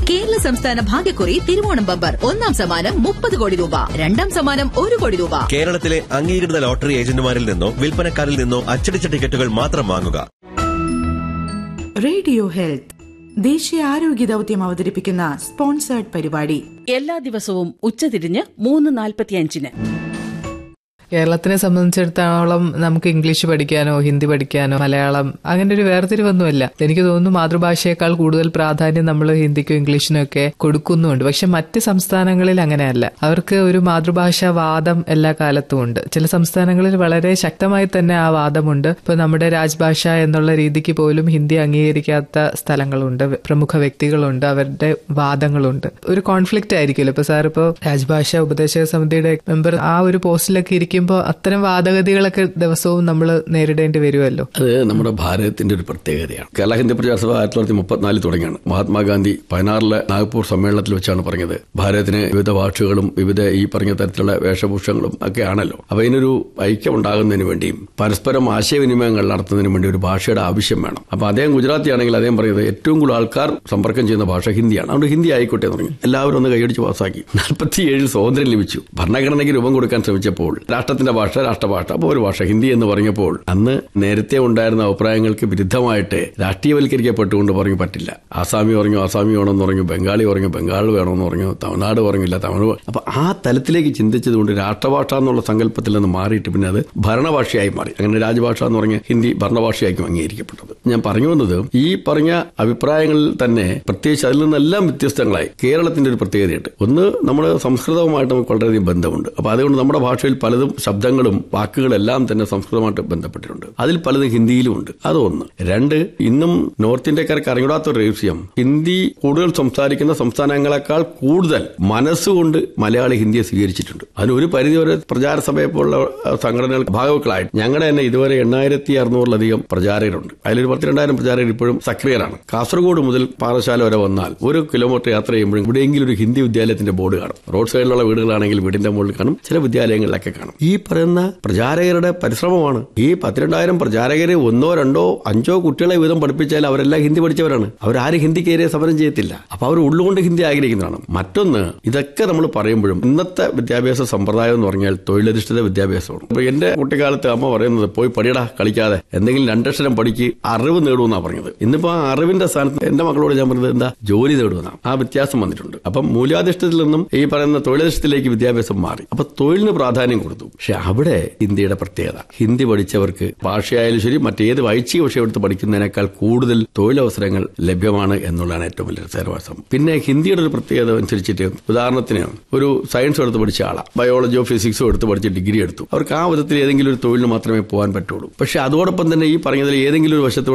കേരള സംസ്ഥാന ഭാഗ്യക്കുറി തിരുവോണം ബമ്പർ ഒന്നാം സമ്മാനം മുപ്പത് കോടി രൂപ രണ്ടാം സമ്മാനം ഒരു കോടി രൂപ കേരളത്തിലെ അംഗീകൃത ലോട്ടറി ഏജന്റുമാരിൽ നിന്നോ വിൽപ്പനക്കാരിൽ നിന്നോ അച്ചടിച്ച ടിക്കറ്റുകൾ മാത്രം വാങ്ങുക റേഡിയോ ഹെൽത്ത് ദേശീയ ആരോഗ്യ ദൗത്യം അവതരിപ്പിക്കുന്ന സ്പോൺസേർഡ് പരിപാടി എല്ലാ ദിവസവും ഉച്ചതിരിഞ്ഞ് മൂന്ന് നാൽപ്പത്തിയഞ്ചിന് കേരളത്തിനെ സംബന്ധിച്ചിടത്തോളം നമുക്ക് ഇംഗ്ലീഷ് പഠിക്കാനോ ഹിന്ദി പഠിക്കാനോ മലയാളം അങ്ങനെ ഒരു വേർതിരിവൊന്നുമില്ല എനിക്ക് തോന്നുന്നു മാതൃഭാഷയേക്കാൾ കൂടുതൽ പ്രാധാന്യം നമ്മൾ ഹിന്ദിക്കും ഇംഗ്ലീഷിനും ഒക്കെ കൊടുക്കുന്നുണ്ട് പക്ഷെ മറ്റ് സംസ്ഥാനങ്ങളിൽ അങ്ങനെയല്ല അവർക്ക് ഒരു മാതൃഭാഷാ വാദം എല്ലാ കാലത്തും ഉണ്ട് ചില സംസ്ഥാനങ്ങളിൽ വളരെ ശക്തമായി തന്നെ ആ വാദമുണ്ട് ഇപ്പൊ നമ്മുടെ രാജ്ഭാഷ എന്നുള്ള രീതിക്ക് പോലും ഹിന്ദി അംഗീകരിക്കാത്ത സ്ഥലങ്ങളുണ്ട് പ്രമുഖ വ്യക്തികളുണ്ട് അവരുടെ വാദങ്ങളുണ്ട് ഒരു കോൺഫ്ലിക്റ്റ് ആയിരിക്കുമല്ലോ ഇപ്പൊ സാർ ഇപ്പോൾ രാജ്ഭാഷ ഉപദേശക സമിതിയുടെ മെമ്പർ ആ ഒരു പോസ്റ്റിലൊക്കെ ഇരിക്കുമ്പോൾ അത്തരം വാദഗതികളൊക്കെ ദിവസവും നമ്മൾ നേരിടേണ്ടി വരുമല്ലോ അത് നമ്മുടെ ഭാരതത്തിന്റെ ഒരു പ്രത്യേകതയാണ് കേരള ഹിന്ദി പ്രചാര സഭ ആയിരത്തി തൊള്ളായിരത്തി മുപ്പത്തിനാലിൽ തുടങ്ങിയാണ് മഹാത്മാഗാന്ധി പതിനാറിലെ നാഗ്പൂർ സമ്മേളനത്തിൽ വെച്ചാണ് പറഞ്ഞത് ഭാരതത്തിന് വിവിധ ഭാഷകളും വിവിധ ഈ പറഞ്ഞ തരത്തിലുള്ള വേഷഭൂഷങ്ങളും ഒക്കെ ആണല്ലോ അപ്പൊ ഇതിനൊരു ഐക്യം ഉണ്ടാകുന്നതിന് വേണ്ടിയും പരസ്പരം ആശയവിനിമയങ്ങൾ നടത്തുന്നതിന് വേണ്ടി ഒരു ഭാഷയുടെ ആവശ്യം വേണം അപ്പൊ അദ്ദേഹം ഗുജറാത്തി ആണെങ്കിൽ അദ്ദേഹം പറയുന്നത് ഏറ്റവും കൂടുതൽ ആൾക്കാർ സമ്പർക്കം ചെയ്യുന്ന ഭാഷ ഹിന്ദിയാണ് അതുകൊണ്ട് ഹിന്ദി ആയിക്കോട്ടെ എന്ന് പറഞ്ഞു എല്ലാവരും ഒന്ന് കൈയടിച്ച് പാസ്സാക്കി നാൽപ്പത്തിയേഴിൽ സ്വാതന്ത്ര്യം ലഭിച്ചു ഭരണഘടനയ്ക്ക് രൂപം കൊടുക്കാൻ ശ്രമിച്ചപ്പോൾ രാഷ്ട്രത്തിന്റെ ഭാഷ രാഷ്ട്രഭാഷ അപ്പോൾ ഒരു ഭാഷ ഹിന്ദി എന്ന് പറഞ്ഞപ്പോൾ അന്ന് നേരത്തെ ഉണ്ടായിരുന്ന അഭിപ്രായങ്ങൾക്ക് വിരുദ്ധമായിട്ട് രാഷ്ട്രീയവൽക്കരിക്കപ്പെട്ടുകൊണ്ട് പറഞ്ഞു പറ്റില്ല ആസാമി പറഞ്ഞു ആസാമി വേണമെന്ന് പറഞ്ഞു ബംഗാളി പറഞ്ഞു ബംഗാൾ വേണമെന്ന് പറഞ്ഞു തമിഴ്നാട് പറഞ്ഞില്ല തമിഴ് അപ്പൊ ആ തലത്തിലേക്ക് ചിന്തിച്ചതുകൊണ്ട് രാഷ്ട്രഭാഷ എന്നുള്ള സങ്കല്പത്തിൽ നിന്ന് മാറിയിട്ട് പിന്നെ അത് ഭരണഭാഷയായി മാറി അങ്ങനെ രാജഭാഷ എന്ന് പറഞ്ഞ ഹിന്ദി ഭരണഭാഷയായിരിക്കും അംഗീകരിക്കപ്പെട്ടത് ഞാൻ പറഞ്ഞു വന്നത് ഈ പറഞ്ഞ അഭിപ്രായങ്ങളിൽ തന്നെ പ്രത്യേകിച്ച് അതിൽ നിന്നെല്ലാം വ്യത്യസ്തങ്ങളായി കേരളത്തിന്റെ ഒരു പ്രത്യേകതയുണ്ട് ഒന്ന് നമ്മുടെ സംസ്കൃതവുമായിട്ട് നമുക്ക് വളരെയധികം ബന്ധമുണ്ട് അപ്പൊ അതുകൊണ്ട് നമ്മുടെ ഭാഷയിൽ പലതും ശബ്ദങ്ങളും വാക്കുകളെല്ലാം തന്നെ സംസ്കൃതമായിട്ട് ബന്ധപ്പെട്ടിട്ടുണ്ട് അതിൽ പലതും ഹിന്ദിയിലുമുണ്ട് അത് ഒന്ന് രണ്ട് ഇന്നും നോർത്ത് ഇന്ത്യക്കാർക്ക് അറിഞ്ഞൂടാത്ത ഒരു രഹസ്യം ഹിന്ദി കൂടുതൽ സംസാരിക്കുന്ന സംസ്ഥാനങ്ങളെക്കാൾ കൂടുതൽ മനസ്സുകൊണ്ട് മലയാളി ഹിന്ദിയെ സ്വീകരിച്ചിട്ടുണ്ട് അതിന് ഒരു പരിധി വരെ പ്രചാര സഭയെ പോലുള്ള സംഘടനകൾ ഭാഗവക്കളായിട്ട് ഞങ്ങളുടെ തന്നെ ഇതുവരെ എണ്ണായിരത്തി അറുന്നൂറിലധികം പ്രചാരകരുണ്ട് അതിലൊരു പത്തിരണ്ടായിരം പ്രചാരകർ ഇപ്പോഴും സക്രിയരാണ് കാസർഗോഡ് മുതൽ പാറശാല വരെ വന്നാൽ ഒരു കിലോമീറ്റർ യാത്ര ചെയ്യുമ്പോഴും ഇവിടെയെങ്കിലും ഒരു ഹിന്ദി വിദ്യാലയത്തിന്റെ ബോർഡ് കാണും റോഡ് സൈഡിലുള്ള വീടുകളാണെങ്കിൽ വീടിന്റെ മുകളിൽ കാണും ചില വിദ്യാലയങ്ങളിലൊക്കെ കാണും ഈ പറയുന്ന പ്രചാരകരുടെ പരിശ്രമമാണ് ഈ പത്തിരണ്ടായിരം പ്രചാരകരെ ഒന്നോ രണ്ടോ അഞ്ചോ കുട്ടികളെ വീതം പഠിപ്പിച്ചാൽ അവരെല്ലാം ഹിന്ദി പഠിച്ചവരാണ് അവരാരും ഹിന്ദിക്കേറിയ സമരം ചെയ്യത്തില്ല അപ്പൊ അവർ ഉള്ളുകൊണ്ട് ഹിന്ദി ആഗ്രഹിക്കുന്നതാണ് മറ്റൊന്ന് ഇതൊക്കെ നമ്മൾ പറയുമ്പോഴും ഇന്നത്തെ വിദ്യാഭ്യാസ സമ്പ്രദായം എന്ന് പറഞ്ഞാൽ തൊഴിലധിഷ്ഠിത വിദ്യാഭ്യാസമാണ് ഇപ്പൊ എന്റെ കുട്ടിക്കാലത്ത് അമ്മ പറയുന്നത് പോയി പഠിയടാ കളിക്കാതെ എന്തെങ്കിലും രണ്ടക്ഷരം പഠിക്ക് അറിവ് നേടുമെന്നാണ് പറഞ്ഞത് ഇന്നിപ്പോ ആ അറിവിന്റെ സ്ഥാനത്ത് എന്റെ മക്കളോട് ഞാൻ പറഞ്ഞത് എന്താ ജോലി നേടുമെന്നാണ് ആ വ്യത്യാസം വന്നിട്ടുണ്ട് അപ്പം മൂല്യാധിഷ്ഠിതത്തിൽ നിന്നും ഈ പറയുന്ന തൊഴിലധിഷ്ഠിതത്തിലേക്ക് വിദ്യാഭ്യാസം മാറി അപ്പൊ തൊഴിലിന് പ്രാധാന്യം കൊടുത്തു പക്ഷെ അവിടെ ഇന്ത്യയുടെ പ്രത്യേകത ഹിന്ദി പഠിച്ചവർക്ക് ഭാഷയായാലും ശരി മറ്റേത് വൈച്ചിക വിഷയം എടുത്ത് പഠിക്കുന്നതിനേക്കാൾ കൂടുതൽ തൊഴിലവസരങ്ങൾ ലഭ്യമാണ് എന്നുള്ളതാണ് ഏറ്റവും വലിയ രസകരവാസം പിന്നെ ഹിന്ദിയുടെ ഒരു പ്രത്യേകത അനുസരിച്ചിട്ട് ഉദാഹരണത്തിന് ഒരു സയൻസ് എടുത്ത് പഠിച്ച ആളാണ് ബയോളജിയോ ഫിസിക്സോ എടുത്ത് പഠിച്ച് ഡിഗ്രി എടുത്തു അവർക്ക് ആ വിധത്തിൽ ഏതെങ്കിലും ഒരു തൊഴിലിന് മാത്രമേ പോകാൻ പറ്റുള്ളൂ പക്ഷെ അതോടൊപ്പം തന്നെ ഈ പറഞ്ഞതിൽ ഏതെങ്കിലും ഒരു വശത്ത്